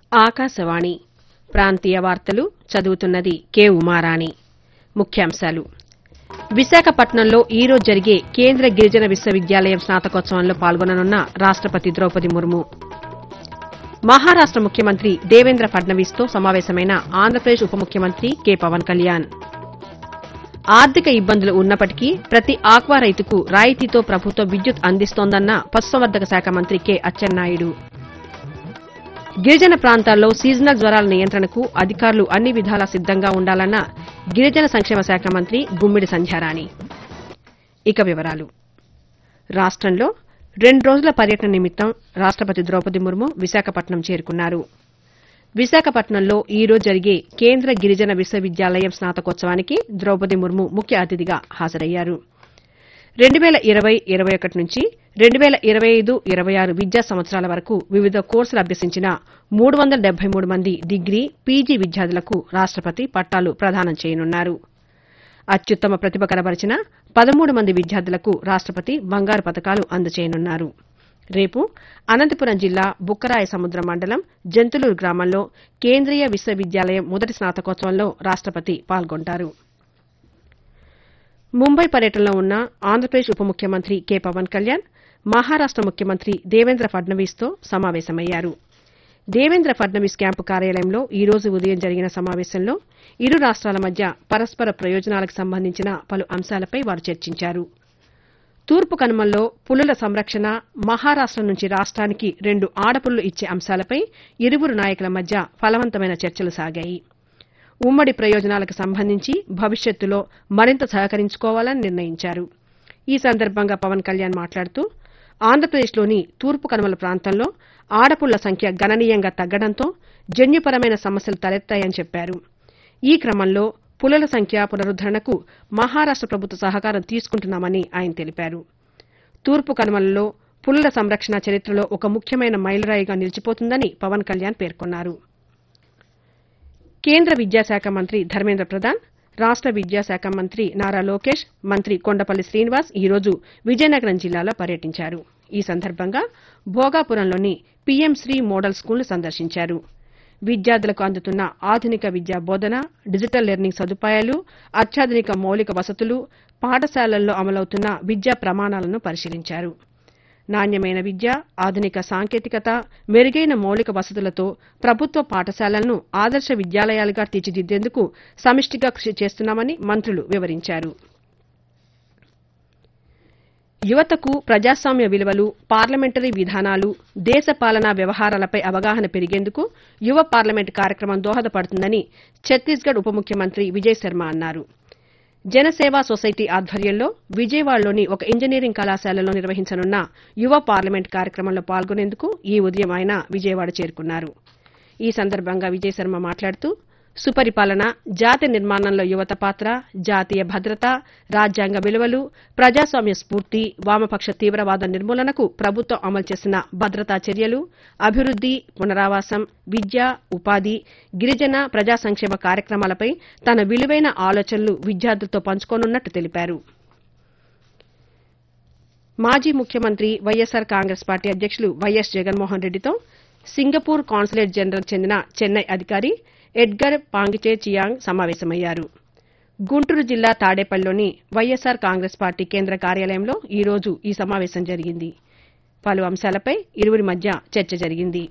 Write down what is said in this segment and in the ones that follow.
ఆకాశవాణి ప్రాంతీయ వార్తలు చదువుతున్నది కె ఉమారాణి ముఖ్యాంశాలు విశాఖపట్నంలో ఈ రోజు జరిగే కేంద్ర గిరిజన విశ్వవిద్యాలయం స్నాతకోత్సవంలో పాల్గొననున్న రాష్టపతి ద్రౌపది ముర్ము మహారాష్ట ముఖ్యమంత్రి దేవేంద్ర ఫడ్నవీస్తో సమావేశమైన ఆంధ్రప్రదేశ్ ఉప ముఖ్యమంత్రి కె పవన్ కళ్యాణ్ ఆర్థిక ఇబ్బందులు ఉన్నప్పటికీ ప్రతి ఆక్వా రైతుకు రాయితీతో ప్రభుత్వం విద్యుత్ అందిస్తోందన్న పశుసంవర్ధక శాఖ మంత్రి కె అచ్చెన్నాయుడు గిరిజన ప్రాంతాల్లో సీజనల్ జ్వరాల నియంత్రణకు అధికారులు అన్ని విధాలా సిద్దంగా ఉండాలన్న గిరిజన సంక్షేమ శాఖ మంత్రి గుమ్మిడి సంధ్యారాణి ఇక వివరాలు రాష్టంలో రెండు రోజుల పర్యటన నిమిత్తం రాష్టపతి ద్రౌపది ముర్ము విశాఖపట్నం చేరుకున్నారు విశాఖపట్నంలో ఈ రోజు జరిగే కేంద్ర గిరిజన విశ్వవిద్యాలయం స్నాతకోత్సవానికి ద్రౌపది ముర్ము ముఖ్య అతిథిగా హాజరయ్యారు రెండు వేల ఇరవై ఇరవై ఒకటి నుంచి రెండు వేల ఇరవై ఐదు ఇరవై ఆరు విద్యా సంవత్సరాల వరకు వివిధ కోర్సులు అభ్యసించిన మూడు వందల డెబ్బై మూడు మంది డిగ్రీ పీజీ విద్యార్థులకు రాష్టపతి పట్టాలు ప్రదానం చేయనున్నారు అత్యుత్తమ ప్రతిభ కనబరిచిన పదమూడు మంది విద్యార్థులకు రాష్టపతి బంగారు పతకాలు అందజేయనున్నారు రేపు అనంతపురం జిల్లా బుక్కరాయ సముద్ర మండలం జంతులూరు గ్రామంలో కేంద్రీయ విశ్వవిద్యాలయం మొదటి స్నాతకోత్సవంలో రాష్టపతి పాల్గొంటారు ముంబై పర్యటనలో ఉన్న ఆంధ్రప్రదేశ్ ఉప ముఖ్యమంత్రి కె పవన్ కళ్యాణ్ మహారాష్ట ముఖ్యమంత్రి దేవేంద్ర ఫడ్నవీస్తో సమావేశమయ్యారు దేవేంద్ర ఫడ్నవీస్ క్యాంపు కార్యాలయంలో ఈ రోజు ఉదయం జరిగిన సమావేశంలో ఇరు రాష్ట్రాల మధ్య పరస్పర ప్రయోజనాలకు సంబంధించిన పలు అంశాలపై వారు చర్చించారు తూర్పు కనుమల్లో పులుల సంరక్షణ మహారాష్ట నుంచి రాష్ట్రానికి రెండు ఆడపులులు ఇచ్చే అంశాలపై ఇరువురు నాయకుల మధ్య ఫలవంతమైన చర్చలు సాగాయి ఉమ్మడి ప్రయోజనాలకు సంబంధించి భవిష్యత్తులో మరింత సహకరించుకోవాలని నిర్ణయించారు ఈ సందర్భంగా పవన్ కళ్యాణ్ మాట్లాడుతూ ఆంధ్రప్రదేశ్లోని తూర్పు కనుమల ప్రాంతంలో ఆడపుళ్ల సంఖ్య గణనీయంగా తగ్గడంతో జన్యుపరమైన సమస్యలు తలెత్తాయని చెప్పారు ఈ క్రమంలో పులుల సంఖ్య పునరుద్దరణకు మహారాష్ట ప్రభుత్వ సహకారం తీసుకుంటున్నామని ఆయన తెలిపారు తూర్పు కనుమలలో పులుల సంరక్షణ చరిత్రలో ఒక ముఖ్యమైన మైలురాయిగా నిలిచిపోతుందని పవన్ కళ్యాణ్ పేర్కొన్నారు కేంద్ర విద్యాశాఖ మంత్రి ధర్మేంద్ర ప్రధాన్ రాష్ట విద్యాశాఖ మంత్రి నారా లోకేష్ మంత్రి కొండపల్లి శ్రీనివాస్ ఈ రోజు విజయనగరం జిల్లాలో పర్యటించారు ఈ సందర్భంగా భోగాపురంలోని పీఎం శ్రీ మోడల్ స్కూల్ను సందర్శించారు విద్యార్థులకు అందుతున్న ఆధునిక విద్యా బోధన డిజిటల్ లెర్నింగ్ సదుపాయాలు అత్యాధునిక మౌలిక వసతులు పాఠశాలల్లో అమలవుతున్న విద్యా ప్రమాణాలను పరిశీలించారు నాణ్యమైన విద్య ఆధునిక సాంకేతికత మెరుగైన మౌలిక వసతులతో ప్రభుత్వ పాఠశాలలను ఆదర్శ విద్యాలయాలుగా తీర్చిదిద్దేందుకు సమిష్టిగా కృషి చేస్తున్నామని మంత్రులు వివరించారు యువతకు ప్రజాస్వామ్య విలువలు పార్లమెంటరీ విధానాలు దేశ పాలనా వ్యవహారాలపై అవగాహన పెరిగేందుకు యువ పార్లమెంట్ కార్యక్రమం దోహదపడుతుందని ఛత్తీస్గఢ్ ఉప ముఖ్యమంత్రి విజయ్ శర్మ అన్నారు జనసేవా సొసైటీ ఆధ్వర్యంలో విజయవాడలోని ఒక ఇంజనీరింగ్ కళాశాలలో నిర్వహించనున్న యువ పార్లమెంట్ కార్యక్రమంలో పాల్గొనేందుకు ఈ ఉదయం ఆయన విజయవాడ చేరుకున్నారు ఈ సందర్భంగా విజయ్ శర్మ మాట్లాడుతూ సుపరిపాలన జాతి నిర్మాణంలో యువత పాత్ర జాతీయ భద్రత రాజ్యాంగ విలువలు ప్రజాస్వామ్య స్ఫూర్తి వామపక్ష తీవ్రవాద నిర్మూలనకు ప్రభుత్వం అమలు చేసిన భద్రతా చర్యలు అభివృద్ది పునరావాసం విద్య ఉపాధి గిరిజన ప్రజా సంక్షేమ కార్యక్రమాలపై తన విలువైన ఆలోచనలు విద్యార్థులతో పంచుకోనున్నట్టు తెలిపారు మాజీ ముఖ్యమంత్రి వైఎస్సార్ కాంగ్రెస్ పార్టీ అధ్యక్షులు వైఎస్ జగన్మోహన్ రెడ్డితో సింగపూర్ కాన్సులేట్ జనరల్ చెందిన చెన్నై అధికారి ఎడ్గర్ పాంగిచే చియాంగ్ సమావేశమయ్యారు గుంటూరు జిల్లా తాడేపల్లిలోని వైఎస్సార్ కాంగ్రెస్ పార్టీ కేంద్ర కార్యాలయంలో ఈ రోజు ఈ సమావేశం జరిగింది పలు అంశాలపై ఇరువురి మధ్య చర్చ జరిగింది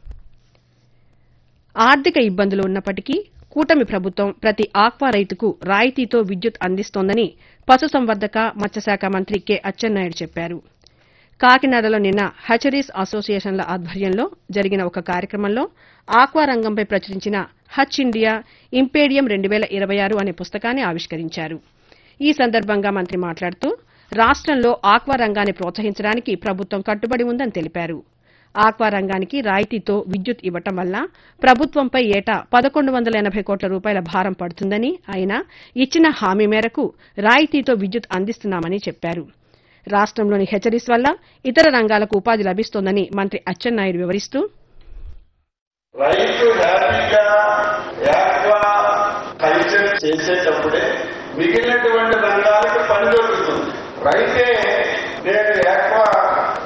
ఆర్థిక ఇబ్బందులు ఉన్నప్పటికీ కూటమి ప్రభుత్వం ప్రతి ఆక్వా రైతుకు రాయితీతో విద్యుత్ అందిస్తోందని పశుసంవర్ధక మత్స్యశాఖ మంత్రి కె అచ్చెన్నాయుడు చెప్పారు కాకినాడలో నిన్న హచరీస్ అసోసియేషన్ల ఆధ్వర్యంలో జరిగిన ఒక కార్యక్రమంలో ఆక్వా రంగంపై ప్రచురించిన హచ్ ఇండియా ఇంపేడియం రెండు వేల ఇరవై ఆరు అనే పుస్తకాన్ని ఆవిష్కరించారు ఈ సందర్భంగా మంత్రి మాట్లాడుతూ రాష్టంలో ఆక్వా రంగాన్ని ప్రోత్సహించడానికి ప్రభుత్వం కట్టుబడి ఉందని తెలిపారు ఆక్వా రంగానికి రాయితీతో విద్యుత్ ఇవ్వటం వల్ల ప్రభుత్వంపై ఏటా పదకొండు వందల ఎనభై కోట్ల రూపాయల భారం పడుతుందని ఆయన ఇచ్చిన హామీ మేరకు రాయితీతో విద్యుత్ అందిస్తున్నామని చెప్పారు రాష్టంలోని హెచ్చరీస్ వల్ల ఇతర రంగాలకు ఉపాధి లభిస్తోందని మంత్రి అచ్చెన్నాయుడు వివరిస్తూ రైతు హ్యాపీగా యాక్వా కల్చర్ చేసేటప్పుడే మిగిలినటువంటి రంగాలకు పని దొరుకుతుంది రైతే నేను యాక్వా